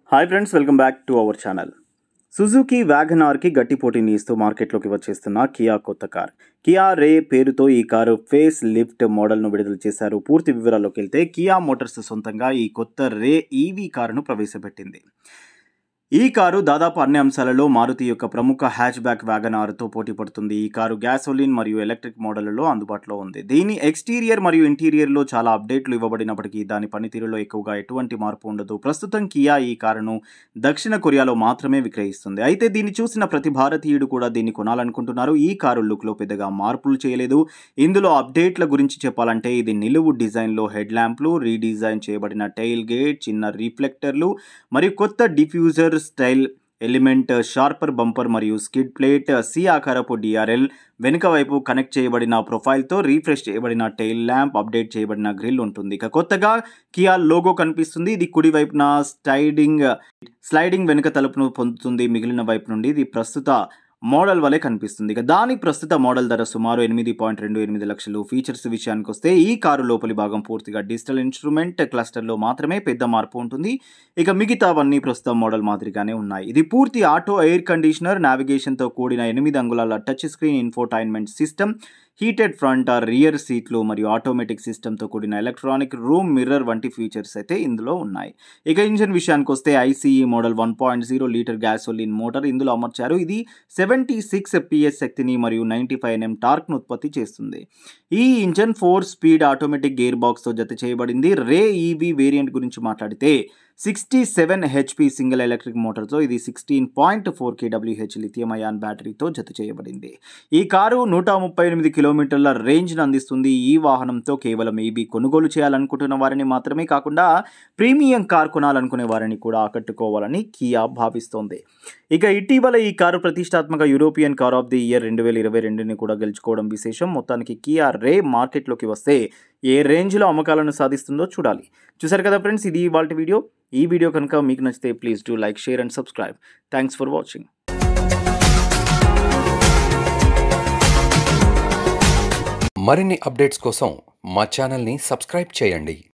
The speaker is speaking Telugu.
hi friends welcome back to our channel Suzuki వ్యాగనార్కి గట్టి పోటీని ఇస్తూ మార్కెట్లోకి వచ్చేస్తున్న కియా కొత్త కార్ కియా రే పేరుతో ఈ కారు ఫేస్ లిఫ్ట్ మోడల్ను విడుదల చేశారు పూర్తి వివరాల్లోకి వెళ్తే కియా మోటార్స్ సొంతంగా ఈ కొత్త రే ఈవీ కారును ప్రవేశపెట్టింది ఈ కారు దాదాపు అన్ని అంశాలలో మారుతి యొక్క ప్రముఖ హ్యాచ్ బ్యాక్ వ్యాగనార్తో పోటీ పడుతుంది ఈ కారు గ్యాసోలిన్ మరియు ఎలక్ట్రిక్ మోడళ్లలో అందుబాటులో ఉంది దీని ఎక్స్టీరియర్ మరియు ఇంటీరియర్లో చాలా అప్డేట్లు ఇవ్వబడినప్పటికీ దాని పనితీరులో ఎక్కువగా ఎటువంటి మార్పు ఉండదు ప్రస్తుతం కియా ఈ కారును దక్షిణ కొరియాలో మాత్రమే విక్రయిస్తుంది అయితే దీన్ని చూసిన ప్రతి భారతీయుడు కూడా దీన్ని కొనాలనుకుంటున్నారు ఈ కారు లుక్లో పెద్దగా మార్పులు చేయలేదు ఇందులో అప్డేట్ల గురించి చెప్పాలంటే ఇది నిలువు డిజైన్లో హెడ్ ల్యాంప్లు రీడిజైన్ చేయబడిన టైల్ గేట్ చిన్న రిఫ్లెక్టర్లు మరియు కొత్త diffuser style element sharper bumper మరియు స్కిడ్ ప్లేట్ సి ఆకారపు డిఆర్ఎల్ వెనుక వైపు కనెక్ట్ చేయబడిన ప్రొఫైల్తో రీఫ్రెష్ చేయబడిన టైల్ ల్యాంప్ అప్డేట్ చేయబడిన గ్రిల్ ఉంటుంది ఇక కొత్తగా కియా లోగో కనిపిస్తుంది ఇది కుడి వైపున స్లైడింగ్ స్లైడింగ్ వెనుక తలుపును పొందుతుంది మిగిలిన వైపు నుండి ఇది ప్రస్తుత మోడల్ వలె కనిపిస్తుంది ఇక దాని ప్రస్తుత మోడల్ ధర సుమారు ఎనిమిది పాయింట్ రెండు ఎనిమిది లక్షలు ఫీచర్స్ విషయానికి వస్తే ఈ కారు లోపలి భాగం పూర్తిగా డిజిటల్ ఇన్స్ట్రుమెంట్ క్లస్టర్లో మాత్రమే పెద్ద మార్పు ఉంటుంది ఇక మిగతావన్నీ ప్రస్తుతం మోడల్ మాదిరిగానే ఉన్నాయి ఇది పూర్తి ఆటో ఎయిర్ కండిషనర్ నావిగేషన్తో కూడిన ఎనిమిది అంగుళాల touch screen infotainment system heated front or rear సీట్లు మరియు ఆటోమేటిక్ సిస్టమ్తో కూడిన ఎలక్ట్రానిక్ రూమ్ మిర్రర్ వంటి ఫీచర్స్ అయితే ఇందులో ఉన్నాయి ఇక ఇంజన్ విషయానికి వస్తే ICE model one point zero litre gasoline motor ఇందులో అమర్చారు ఇది సెవెంటీ సిక్స్ పిఎస్ శక్తిని మరియు నైంటీ ఫైవ్ ఎన్ఎం టార్క్ను ఉత్పత్తి చేస్తుంది ఈ engine four speed automatic gear బాక్స్తో జత చేయబడింది రే ఈవీ వేరియంట్ గురించి మాట్లాడితే sixty seven HP single electric మోటార్తో ఇది సిక్స్టీన్ పాయింట్ ఫోర్ కేడబ్ల్యూహెచ్ లిథియం అయాన్ బ్యాటరీతో జత చేయబడింది ఈ కారు నూట ముప్పై ఎనిమిది కిలోమీటర్ల రేంజ్ను అందిస్తుంది ఈ వాహనంతో కేవలం ఈబీ కొనుగోలు చేయాలనుకుంటున్న వారిని మాత్రమే కాకుండా ప్రీమియం కార్ కొనాలనుకునే వారిని కూడా ఆకట్టుకోవాలని కియా భావిస్తోంది ఇక ఇటీవల ఈ కారు ప్రతిష్టాత్మక European car of the year రెండు వేల ఇరవై రెండుని కూడా గెలుచుకోవడం విశేషం మొత్తానికి కియా రే మార్కెట్లోకి వస్తే ఏ రేంజ్లో అమ్మకాలను సాధిస్తుందో చూడాలి చూసారు కదా ఫ్రెండ్స్ ఇది ఇవాళ వీడియో ఈ వీడియో కనుక మీకు నచ్చితే please do like share and subscribe thanks for watching మరిన్ని అప్డేట్స్ కోసం మా ఛానల్ని సబ్స్క్రైబ్ చేయండి